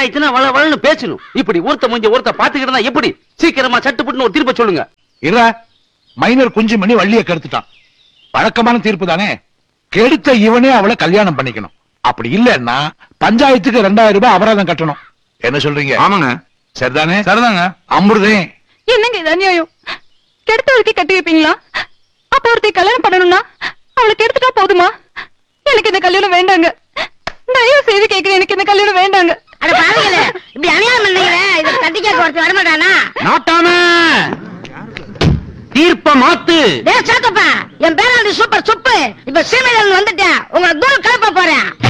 ஆயிடுச்சுன்னா வள வளன்னு பேசணும் இப்படி ஒருத்த முடிஞ்ச ஒருத்த பாத்துக்கிட்டு இருந்தா எப்படி சீக்கிரமா சட்டுப்பட்டுன்னு ஒரு தீர்ப்பை சொல்லுங்க இற மைனர் குஞ்சு மணி வள்ளிய கெடுத்துட்டான் வழக்கமான தீர்ப்பு தானே கெடுத்த இவனே அவளை கல்யாணம் பண்ணிக்கணும் அப்படி இல்லன்னா பஞ்சாயத்துக்கு ரெண்டாயிரம் ரூபாய் அபராதம் கட்டணும் என்ன சொல்றீங்க ஆமாங்க சரிதானே சரிதாங்க அமிர்தே என்னங்க இது அநியாயம் கெடுத்தவளுக்கு கட்டி வைப்பீங்களா அப்ப ஒருத்தி கல்யாணம் பண்ணணும்னா அவளை கெடுத்துட்டா போதுமா எனக்கு இந்த கல்யாணம் வேண்டாங்க தயவு செய்து கேக்குறேன் எனக்கு இந்த கல்யாணம் வேண்டாங்க அட பாருங்களே இப்படி அநியாயம் பண்ணீங்களே இத தட்டி கேட்க ஒருத்தர் வரமாட்டானா நாட்டாம தீர்ப்ப மாத்து டே சாத்தப்பா என் பேராண்டி சூப்பர் சுப்பு இப்ப சீமையில வந்துட்டேன் உங்களை தூரம் கிளப்ப போறேன்